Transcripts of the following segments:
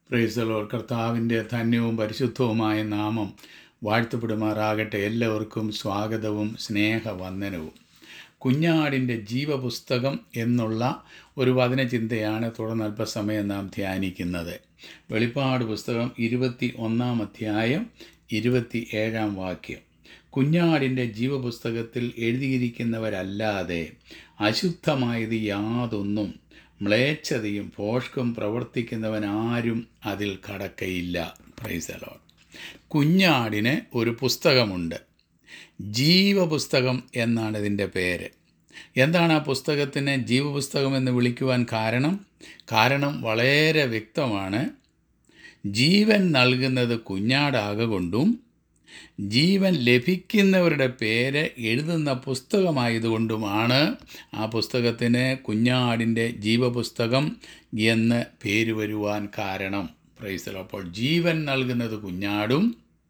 പ്രൈസലോൾ കർത്താവിൻ്റെ ധന്യവും പരിശുദ്ധവുമായ നാമം വാഴ്ത്തപ്പെടുമാറാകട്ടെ എല്ലാവർക്കും സ്വാഗതവും സ്നേഹവന്ദനവും കുഞ്ഞാടിൻ്റെ ജീവപുസ്തകം എന്നുള്ള ഒരു വചനചിന്തയാണ് തുടർന്ന് അല്പസമയം നാം ധ്യാനിക്കുന്നത് വെളിപ്പാട് പുസ്തകം ഇരുപത്തി ഒന്നാം അധ്യായം ഇരുപത്തി ഏഴാം വാക്യം കുഞ്ഞാടിൻ്റെ ജീവപുസ്തകത്തിൽ എഴുതിയിരിക്കുന്നവരല്ലാതെ അശുദ്ധമായത് യാതൊന്നും മ്ലേച്ഛതയും ഭോഷ്കും പ്രവർത്തിക്കുന്നവൻ ആരും അതിൽ കടക്കയില്ല പ്രൈസലോ കുഞ്ഞാടിന് ഒരു പുസ്തകമുണ്ട് ജീവപുസ്തകം എന്നാണ് ഇതിൻ്റെ പേര് എന്താണ് ആ പുസ്തകത്തിന് ജീവപുസ്തകം എന്ന് വിളിക്കുവാൻ കാരണം കാരണം വളരെ വ്യക്തമാണ് ജീവൻ നൽകുന്നത് കുഞ്ഞാടാകൊണ്ടും ജീവൻ ലഭിക്കുന്നവരുടെ പേര് എഴുതുന്ന പുസ്തകമായതുകൊണ്ടുമാണ് ആ പുസ്തകത്തിന് കുഞ്ഞാടിൻ്റെ ജീവപുസ്തകം എന്ന് പേര് വരുവാൻ കാരണം പ്രൈസലോ അപ്പോൾ ജീവൻ നൽകുന്നത് കുഞ്ഞാടും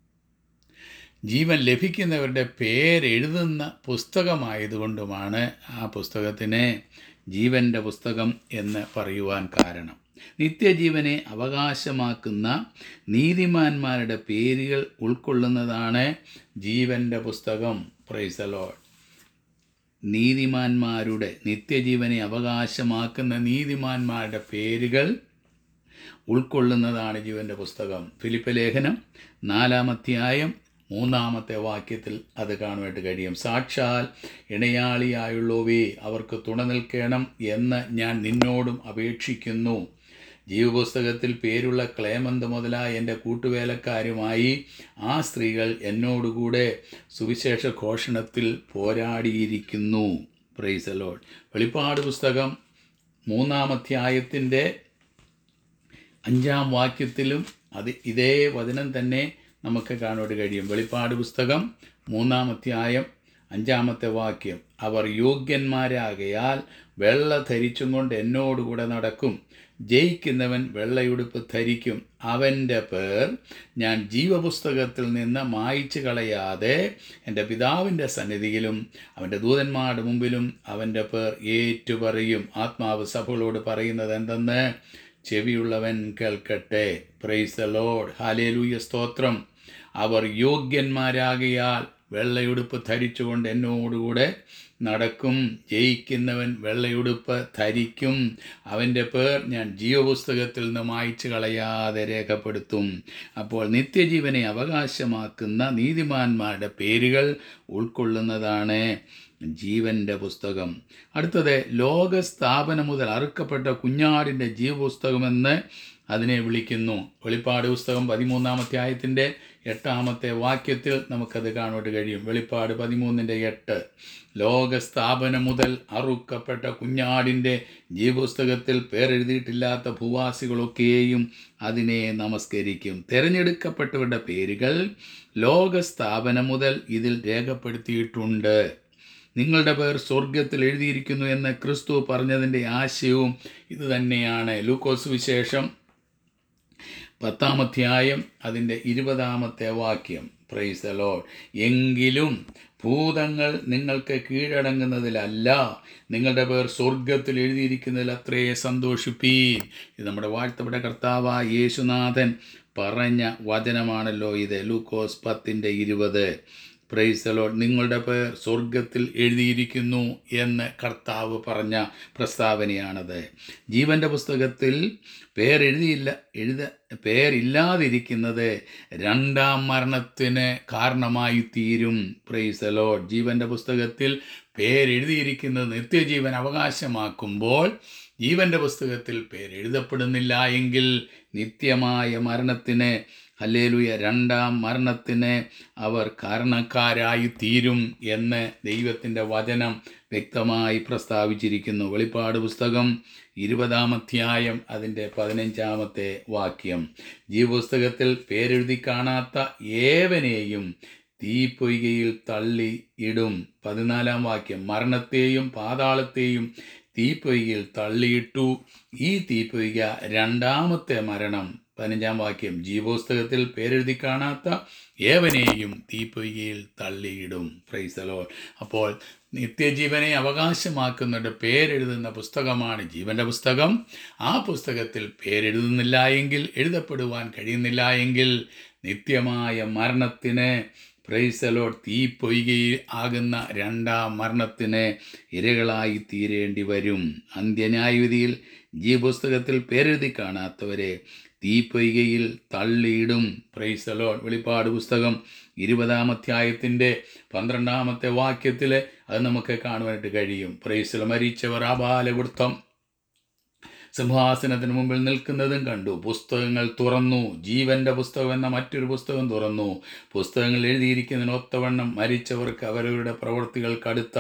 ജീവൻ ലഭിക്കുന്നവരുടെ പേരെഴുതുന്ന പുസ്തകമായതുകൊണ്ടുമാണ് ആ പുസ്തകത്തിന് ജീവൻ്റെ പുസ്തകം എന്ന് പറയുവാൻ കാരണം നിത്യജീവനെ അവകാശമാക്കുന്ന നീതിമാന്മാരുടെ പേരുകൾ ഉൾക്കൊള്ളുന്നതാണ് ജീവൻ്റെ പുസ്തകം പ്രൈസലോ നീതിമാന്മാരുടെ നിത്യജീവനെ അവകാശമാക്കുന്ന നീതിമാന്മാരുടെ പേരുകൾ ഉൾക്കൊള്ളുന്നതാണ് ജീവൻ്റെ പുസ്തകം ഫിലിപ്പ് ലേഖനം നാലാമധ്യായം മൂന്നാമത്തെ വാക്യത്തിൽ അത് കാണുവാനായിട്ട് കഴിയും സാക്ഷാൽ ഇണയാളിയായുള്ളവേ അവർക്ക് തുണ നിൽക്കണം എന്ന് ഞാൻ നിന്നോടും അപേക്ഷിക്കുന്നു ജീവപുസ്തകത്തിൽ പേരുള്ള ക്ലേമന്ത് മുതലായ എൻ്റെ കൂട്ടുവേലക്കാരുമായി ആ സ്ത്രീകൾ എന്നോടുകൂടെ സുവിശേഷ ഘോഷണത്തിൽ പോരാടിയിരിക്കുന്നു പ്രൈസലോഡ് വെളിപ്പാട് പുസ്തകം മൂന്നാം അധ്യായത്തിൻ്റെ അഞ്ചാം വാക്യത്തിലും അത് ഇതേ വചനം തന്നെ നമുക്ക് കാണുവാൻ കഴിയും വെളിപ്പാട് പുസ്തകം മൂന്നാം അധ്യായം അഞ്ചാമത്തെ വാക്യം അവർ യോഗ്യന്മാരാകയാൽ വെള്ള ധരിച്ചും കൊണ്ട് എന്നോടുകൂടെ നടക്കും ജയിക്കുന്നവൻ വെള്ളയുടുപ്പ് ധരിക്കും അവൻ്റെ പേർ ഞാൻ ജീവപുസ്തകത്തിൽ നിന്ന് മായിച്ചു കളയാതെ എൻ്റെ പിതാവിൻ്റെ സന്നിധിയിലും അവൻ്റെ ദൂതന്മാരുടെ മുമ്പിലും അവൻ്റെ പേർ ഏറ്റുപറയും ആത്മാവ് സഭകളോട് പറയുന്നത് എന്തെന്ന് ചെവിയുള്ളവൻ കേൾക്കട്ടെ പ്രൈസ് ദ ലോഡ് ഹാലേലൂയ സ്തോത്രം അവർ യോഗ്യന്മാരാകിയാൽ വെള്ളയുടുപ്പ് ധരിച്ചുകൊണ്ട് എന്നോടുകൂടെ നടക്കും ജയിക്കുന്നവൻ വെള്ളയുടുപ്പ് ധരിക്കും അവൻ്റെ പേർ ഞാൻ ജീവപുസ്തകത്തിൽ നിന്ന് മായ്ച്ചു കളയാതെ രേഖപ്പെടുത്തും അപ്പോൾ നിത്യജീവനെ അവകാശമാക്കുന്ന നീതിമാന്മാരുടെ പേരുകൾ ഉൾക്കൊള്ളുന്നതാണ് ജീവൻ്റെ പുസ്തകം അടുത്തത് ലോകസ്ഥാപനം മുതൽ അറുക്കപ്പെട്ട കുഞ്ഞാടിൻ്റെ ജീവപുസ്തകമെന്ന് അതിനെ വിളിക്കുന്നു വെളിപ്പാട് പുസ്തകം പതിമൂന്നാം അധ്യായത്തിൻ്റെ എട്ടാമത്തെ വാക്യത്തിൽ നമുക്കത് കാണുവാൻ കഴിയും വെളിപ്പാട് പതിമൂന്നിൻ്റെ എട്ട് ലോകസ്ഥാപനം മുതൽ അറുക്കപ്പെട്ട കുഞ്ഞാടിൻ്റെ ജീവപുസ്തകത്തിൽ പേരെഴുതിയിട്ടില്ലാത്ത ഭൂവാസികളൊക്കെയും അതിനെ നമസ്കരിക്കും തിരഞ്ഞെടുക്കപ്പെട്ടവരുടെ പേരുകൾ ലോകസ്ഥാപനം മുതൽ ഇതിൽ രേഖപ്പെടുത്തിയിട്ടുണ്ട് നിങ്ങളുടെ പേർ സ്വർഗത്തിൽ എഴുതിയിരിക്കുന്നു എന്ന് ക്രിസ്തു പറഞ്ഞതിൻ്റെ ആശയവും ഇത് തന്നെയാണ് ലൂക്കോസ് വിശേഷം പത്താമധ്യായം അതിൻ്റെ ഇരുപതാമത്തെ വാക്യം പ്രൈസ് ലോഡ് എങ്കിലും ഭൂതങ്ങൾ നിങ്ങൾക്ക് കീഴടങ്ങുന്നതിലല്ല നിങ്ങളുടെ പേർ സ്വർഗത്തിൽ എഴുതിയിരിക്കുന്നതിൽ അത്രേ സന്തോഷിപ്പീൻ ഇത് നമ്മുടെ വാഴ്ത്തപ്പെട്ട കർത്താവ യേശുനാഥൻ പറഞ്ഞ വചനമാണല്ലോ ഇത് ലൂക്കോസ് പത്തിൻ്റെ ഇരുപത് പ്രൈസലോ നിങ്ങളുടെ പേർ സ്വർഗത്തിൽ എഴുതിയിരിക്കുന്നു എന്ന് കർത്താവ് പറഞ്ഞ പ്രസ്താവനയാണത് ജീവൻ്റെ പുസ്തകത്തിൽ പേരെഴുതിയില്ല എഴുത പേരില്ലാതിരിക്കുന്നത് രണ്ടാം മരണത്തിന് കാരണമായി തീരും പ്രൈസലോ ജീവൻ്റെ പുസ്തകത്തിൽ പേരെഴുതിയിരിക്കുന്നത് നിത്യജീവൻ അവകാശമാക്കുമ്പോൾ ജീവൻ്റെ പുസ്തകത്തിൽ പേരെഴുതപ്പെടുന്നില്ല എങ്കിൽ നിത്യമായ മരണത്തിന് ഹല്ലേലുയ രണ്ടാം മരണത്തിന് അവർ കാരണക്കാരായി തീരും എന്ന് ദൈവത്തിൻ്റെ വചനം വ്യക്തമായി പ്രസ്താവിച്ചിരിക്കുന്നു വെളിപ്പാട് പുസ്തകം ഇരുപതാം അധ്യായം അതിൻ്റെ പതിനഞ്ചാമത്തെ വാക്യം ജീവപുസ്തകത്തിൽ പേരെഴുതി കാണാത്ത ഏവനെയും തീപ്പൊയ്കയിൽ തള്ളി ഇടും പതിനാലാം വാക്യം മരണത്തെയും പാതാളത്തെയും തീപ്പൊയ്കയിൽ തള്ളിയിട്ടു ഈ തീപ്പൊയ്ക രണ്ടാമത്തെ മരണം പതിനഞ്ചാം വാക്യം ജീവോസ്തകത്തിൽ പേരെഴുതി കാണാത്ത ഏവനെയും തീപ്പൊയ്കയിൽ തള്ളിയിടും ഫ്രൈസലോ അപ്പോൾ നിത്യജീവനെ അവകാശമാക്കുന്നവരുടെ പേരെഴുതുന്ന പുസ്തകമാണ് ജീവൻ്റെ പുസ്തകം ആ പുസ്തകത്തിൽ പേരെഴുതുന്നില്ല എങ്കിൽ എഴുതപ്പെടുവാൻ കഴിയുന്നില്ല എങ്കിൽ നിത്യമായ മരണത്തിന് പ്രൈസലോട് തീ പൊയ്കയിൽ ആകുന്ന രണ്ടാം മരണത്തിന് ഇരകളായി തീരേണ്ടി വരും അന്ത്യന്യായവിധിയിൽ ജീവപുസ്തകത്തിൽ പേരെഴുതി കാണാത്തവരെ തീപ്പൊയ്കയിൽ തള്ളിയിടും പ്രൈസലോൺ വെളിപ്പാട് പുസ്തകം ഇരുപതാം അധ്യായത്തിൻ്റെ പന്ത്രണ്ടാമത്തെ വാക്യത്തിൽ അത് നമുക്ക് കാണുവാനായിട്ട് കഴിയും പ്രൈസല മരിച്ചവർ ആബാലവൃത്തം സിംഹാസനത്തിന് മുമ്പിൽ നിൽക്കുന്നതും കണ്ടു പുസ്തകങ്ങൾ തുറന്നു ജീവന്റെ പുസ്തകം എന്ന മറ്റൊരു പുസ്തകം തുറന്നു പുസ്തകങ്ങൾ എഴുതിയിരിക്കുന്നതിന് ഒത്തവണ്ണം മരിച്ചവർക്ക് അവരവരുടെ പ്രവൃത്തികൾക്ക് അടുത്ത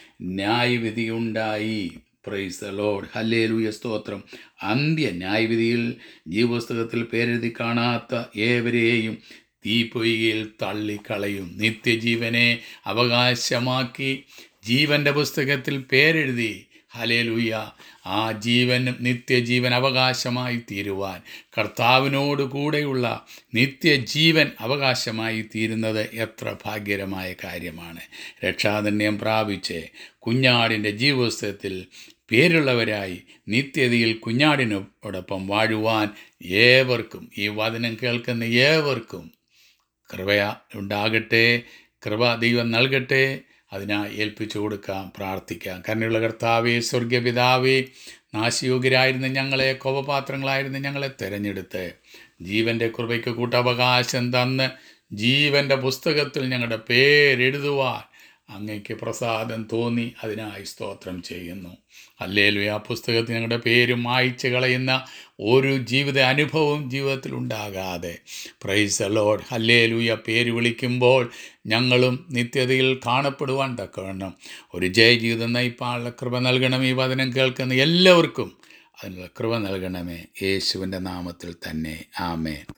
ന്യായവിധിയുണ്ടായി പ്രൈസ് ലോഡ് ഹല്ലേലൂയ സ്തോത്രം അന്ത്യ ന്യായവിധിയിൽ ജീവപുസ്തകത്തിൽ പേരെഴുതി കാണാത്ത ഏവരെയും തീപ്പൊയ്കയിൽ തള്ളിക്കളയും നിത്യജീവനെ അവകാശമാക്കി ജീവന്റെ പുസ്തകത്തിൽ പേരെഴുതി ഹലേലൂയ ആ ജീവൻ നിത്യജീവൻ അവകാശമായി തീരുവാൻ കർത്താവിനോട് കൂടെയുള്ള നിത്യജീവൻ അവകാശമായി തീരുന്നത് എത്ര ഭാഗ്യകരമായ കാര്യമാണ് രക്ഷാധന്യം പ്രാപിച്ച് കുഞ്ഞാടിൻ്റെ ജീവപുസ്തകത്തിൽ പേരുള്ളവരായി നിത്യതയിൽ കുഞ്ഞാടിനോടൊപ്പം വാഴുവാൻ ഏവർക്കും ഈ വചനം കേൾക്കുന്ന ഏവർക്കും കൃപ ഉണ്ടാകട്ടെ കൃപ ദൈവം നൽകട്ടെ അതിനായി ഏൽപ്പിച്ചു കൊടുക്കാം പ്രാർത്ഥിക്കാം കരുണയുള്ള കർത്താവേ സ്വർഗപിതാവേ നാശയോഗ്യരായിരുന്ന ഞങ്ങളെ കോപപാത്രങ്ങളായിരുന്ന ഞങ്ങളെ തിരഞ്ഞെടുത്ത് ജീവൻ്റെ കൃപയ്ക്ക് കൂട്ടവകാശം തന്ന് ജീവൻ്റെ പുസ്തകത്തിൽ ഞങ്ങളുടെ പേരെഴുതുവാൻ അങ്ങയ്ക്ക് പ്രസാദം തോന്നി അതിനായി സ്തോത്രം ചെയ്യുന്നു അല്ലേലു ആ പുസ്തകത്തിൽ ഞങ്ങളുടെ പേരും മായ്ച്ചു കളയുന്ന ഒരു ജീവിത അനുഭവവും ജീവിതത്തിൽ ഉണ്ടാകാതെ പ്രൈസ് ലോഡ് ഹല്ലേലൂയ പേര് വിളിക്കുമ്പോൾ ഞങ്ങളും നിത്യതയിൽ കാണപ്പെടുവാൻ തക്കവണ്ണം ഒരു ജയ ജീവിതം നയിപ്പാനുള്ള കൃപ നൽകണം ഈ വചനം കേൾക്കുന്ന എല്ലാവർക്കും അതിനുള്ള കൃപ നൽകണമേ യേശുവിൻ്റെ നാമത്തിൽ തന്നെ ആമേൻ